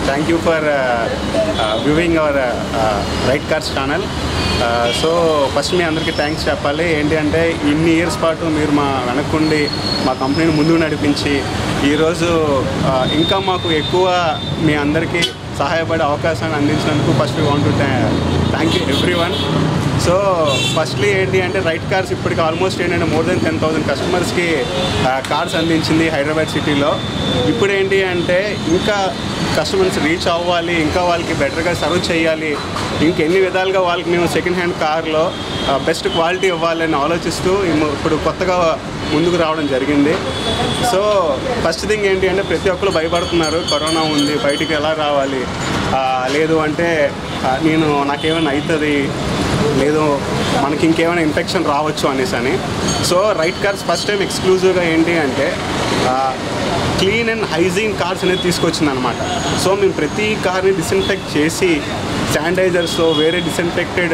thank you for viewing our Right Cars channel so first మీ అందరికీ thanks చెప్పాలి ఏంటి అంటే ఇన్ని ఇయర్స్ పాటు మీరు మా వెనక్కుండి మా కంపెనీని ముందుకు నడిపించి ఈరోజు ఆ, ఇంకా మాకు ఎక్కువ మీ అందరికీ సహాయపడే అవకాశాన్ని అందించినందుకు first want to thank you every one so firstly ఏంటి అంటే రైట్ కార్స్ ఇప్పటికి ఆల్మోస్ట్ ఏంటంటే మోర్ దెన్ టెన్ థౌసండ్ కస్టమర్స్కి కార్స్ అందించింది హైదరాబాద్ సిటీలో ఇప్పుడు ఏంటి అంటే ఇంకా కస్టమర్స్ రీచ్ అవ్వాలి ఇంకా వాళ్ళకి బెటర్గా సర్వ్ చేయాలి ఇంకెన్ని విధాలుగా వాళ్ళకి మేము సెకండ్ హ్యాండ్ కార్లో బెస్ట్ క్వాలిటీ ఇవ్వాలని ఆలోచిస్తూ ఇమ్ము- ఇప్పుడు కొత్తగా ముందుకు రావడం జరిగింది సో ఫస్ట్ థింగ్ ఏంటి అంటే ప్రతి ఒక్కరు భయపడుతున్నారు కరోనా ఉంది బయటికి ఎలా రావాలి ఆ, లేదు అంటే ఆ, నేను నాకేమైనా అవుతుంది లేదు మనకి ఇంకేమైనా ఇన్ఫెక్షన్ రావచ్చు అనేసి అని so Right Cars first time ఎక్స్క్లూజివ్గా ఏంటి అంటే క్లీన్ అండ్ హైజీన్ కార్స్ అనేది తీసుకొచ్చింది అనమాట సో మేము ప్రతి కార్ని డిస్ఇన్ఫెక్ట్ చేసి శానిటైజర్స్తో వేరే డిస్ఇన్ఫెక్టెడ్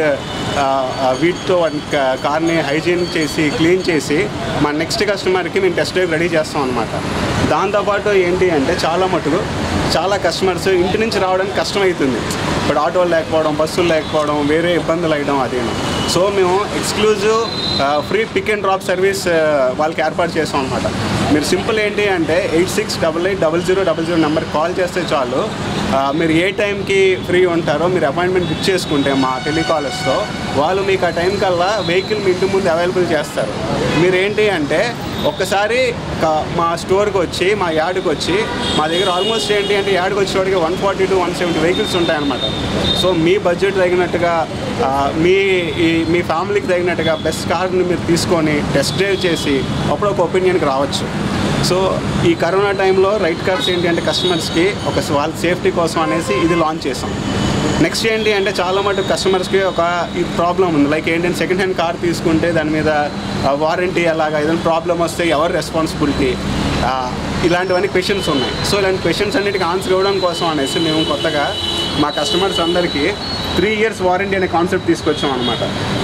వీటితో కార్ని హైజీన్ చేసి క్లీన్ చేసి మా నెక్స్ట్ కస్టమర్కి మేము టెస్ట్ డ్రైవ్ రెడీ చేస్తాం అనమాట దాంతోపాటు ఏంటి అంటే చాలా మటుకు చాలా కస్టమర్స్ ఇంటి నుంచి రావడానికి కష్టమవుతుంది ఇప్పుడు ఆటోలు లేకపోవడం బస్సులు లేకపోవడం వేరే ఇబ్బందులు అయ్యడం అదేను సో మేము exclusive free pick and drop service వాళ్ళకి ఏర్పాటు చేసాం అనమాట మీరు సింపుల్ ఏంటి అంటే eight six double eight double zero double zero నెంబర్కి కాల్ చేస్తే చాలు ఆ, మీరు ఏ టైంకి ఫ్రీ ఉంటారో మీరు అపాయింట్మెంట్ బుక్ చేసుకుంటే మా టెలికాలర్స్తో వాళ్ళు మీకు ఆ టైం కల్లా వెహికల్ మీ ఇంటి ముందు అవైలబుల్ చేస్తారు మీరు ఏంటి అంటే ఒక్కసారి క- మా స్టోర్కి వచ్చి మా యార్డ్కి వచ్చి మా దగ్గర ఆల్మోస్ట్ ఏంటి అంటే యార్డ్కి వచ్చేవాడికి one forty two one seventy vehicles ఉంటాయన్నమాట సో మీ బడ్జెట్ తగినట్టుగా ఆ, మీ ఈ మీ ఫ్యామిలీకి తగినట్టుగా బెస్ట్ కార్ని మీరు తీసుకొని టెస్ట్ డ్రైవ్ చేసి అప్పుడు ఒక ఒపీనియన్కి రావచ్చు సో ఈ కరోనా టైంలో రైట్ కార్స్ ఏంటి అంటే కస్టమర్స్కి ఒక వాళ్ళ సేఫ్టీ కోసం అనేసి ఇది లాంచ్ చేసాం నెక్స్ట్ ఏంటి అంటే చాలా మటుకు కస్టమర్స్కి ఒక ఈ ప్రాబ్లం ఉంది లైక్ ఏంటంటే సెకండ్ హ్యాండ్ కార్ తీసుకుంటే దాని మీద వారంటీ ఎలాగా ఏదైనా ప్రాబ్లం వస్తే ఎవరు రెస్పాన్సిబిలిటీ ఇలాంటివన్నీ క్వశ్చన్స్ ఉన్నాయి సో ఇలాంటి క్వశ్చన్స్ అన్నిటికీ ఆన్సర్ ఇవ్వడం కోసం అనేసి మేము కొత్తగా మా కస్టమర్స్ అందరికీ త్రీ ఇయర్స్ వారంటీ అనే కాన్సెప్ట్ తీసుకొచ్చాం అనమాట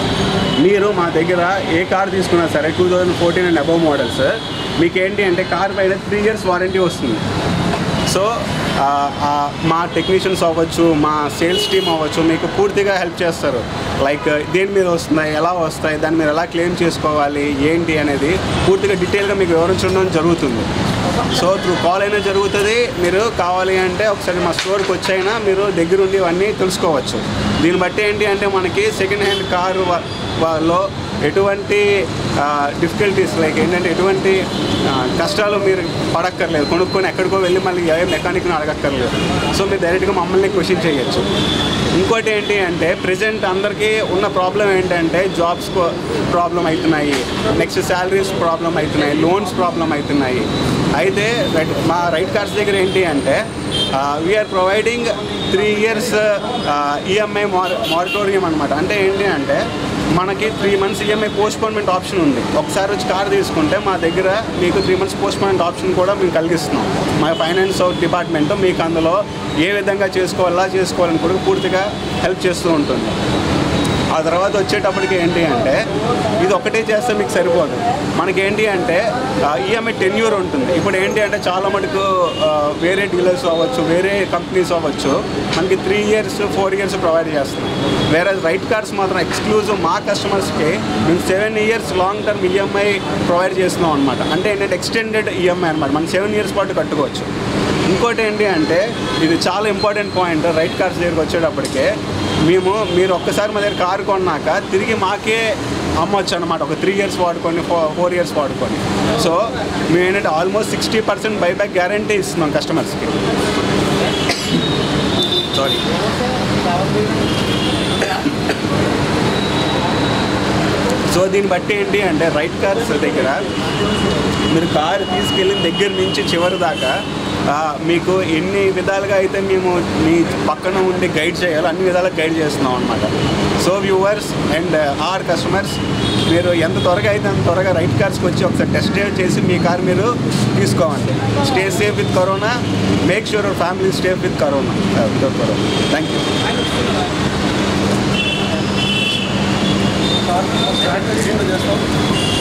మీరు మా దగ్గర ఏ కార్ తీసుకున్నా సరే two thousand fourteen and above models మీకు ఏంటి అంటే కార్ పైన త్రీ ఇయర్స్ వారంటీ వస్తుంది సో ఆ, ఆ, మా టెక్నీషియన్స్ అవ్వచ్చు మా సేల్స్ టీమ్ అవ్వచ్చు మీకు పూర్తిగా హెల్ప్ చేస్తారు లైక్ దేని మీద వస్తున్నాయి ఎలా వస్తాయి దాన్ని మీరు ఎలా క్లెయిమ్ చేసుకోవాలి ఏంటి అనేది పూర్తిగా డీటెయిల్గా మీకు వివరించడం జరుగుతుంది సో త్రూ కాల్ అయినా జరుగుతుంది మీరు కావాలి అంటే ఒకసారి మా స్టోర్కి వచ్చైనా మీరు దగ్గరుండి ఇవన్నీ తెలుసుకోవచ్చు దీన్ని బట్టి ఏంటి అంటే మనకి సెకండ్ హ్యాండ్ కారు లో ఎటువంటి డిఫికల్టీస్ లైక్ ఏంటంటే ఎటువంటి ఆ, కష్టాలు మీరు పడక్కర్లేదు కొనుక్కొని ఎక్కడికో వెళ్ళి మళ్ళీ ఏ మెకానిక్ని అడగక్కర్లేదు సో మీరు డైరెక్ట్గా మమ్మల్ని క్వశ్చన్ చేయొచ్చు ఇంకోటి ఏంటి అంటే ప్రజెంట్ అందరికీ ఉన్న ప్రాబ్లం ఏంటంటే జాబ్స్ ప్రాబ్లం అవుతున్నాయి నెక్స్ట్ శాలరీస్ ప్రాబ్లం అవుతున్నాయి లోన్స్ ప్రాబ్లం అవుతున్నాయి అయితే రైట్ మా రైట్ కార్డ్స్ దగ్గర ఏంటి అంటే we are providing three years EMI మార్ మారిటోరియం అనమాట అంటే ఏంటి అంటే మనకి three months EMI postponement option ఉంది ఒకసారి వచ్చి కార్ తీసుకుంటే మా దగ్గర మీకు త్రీ మంత్స్ పోస్ట్పోన్మెంట్ ఆప్షన్ కూడా మేము కలిగిస్తున్నాం మా ఫైనాన్స్ డిపార్ట్మెంట్ మీకు అందులో ఏ విధంగా చేసుకోవాలా చేసుకోవాలని కూడా పూర్తిగా హెల్ప్ చేస్తూ ఉంటుంది ఆ తర్వాత వచ్చేటప్పటికి ఏంటి అంటే ఇది ఒకటే చేస్తే మీకు సరిపోదు మనకి ఏంటి అంటే ఈఎంఐ టెన్యూర్ ఉంటుంది ఇప్పుడు ఏంటి అంటే చాలా మటుకు ఆ, వేరే డీలర్స్ అవ్వచ్చు వేరే కంపెనీస్ అవ్వచ్చు మనకి three years four years provide చేస్తున్నాం వేరే రైట్ కార్డ్స్ మాత్రం ఎక్స్క్లూజివ్ మా కస్టమర్స్కి మేము seven years long term EMI provide చేస్తున్నాం అనమాట అంటే ఏంటంటే ఎక్స్టెండెడ్ ఈఎంఐ అనమాట మనం సెవెన్ ఇయర్స్ పాటు కట్టుకోవచ్చు ఇంకోటి ఏంటి అంటే ఇది చాలా ఇంపార్టెంట్ పాయింట్ రైట్ కార్స్ దగ్గరికి వచ్చేటప్పటికే మేము మీరు ఒక్కసారి మా దగ్గర కారు కొన్నాక తిరిగి మాకే అమ్మొచ్చు అనమాట ఒక త్రీ ఇయర్స్ వాడుకొని ఫోర్ ఇయర్స్ వాడుకొని సో మేము ఏంటంటే almost sixty percent buyback guarantee ఇస్తున్నాం కస్టమర్స్కి సారీ సో దీన్ని బట్టి ఏంటి అంటే రైట్ కార్స్ దగ్గర మీరు కారు తీసుకెళ్ళిన దగ్గర నుంచి చివరి దాకా ఆ, మీకు ఎన్ని విధాలుగా అయితే మేము మీ పక్కన ఉండి గైడ్ చేయాలో అన్ని విధాలుగా గైడ్ చేస్తున్నాం అనమాట so viewers and our customers మీరు ఎంత త్వరగా అయితే అంత త్వరగా రైట్ కార్స్కి వచ్చి ఒకసారి టెస్ట్ డ్రైవ్ చేసి మీ కార్ మీరు తీసుకోవాలి stay safe with Corona make sure your family stay with Corona without Corona thank you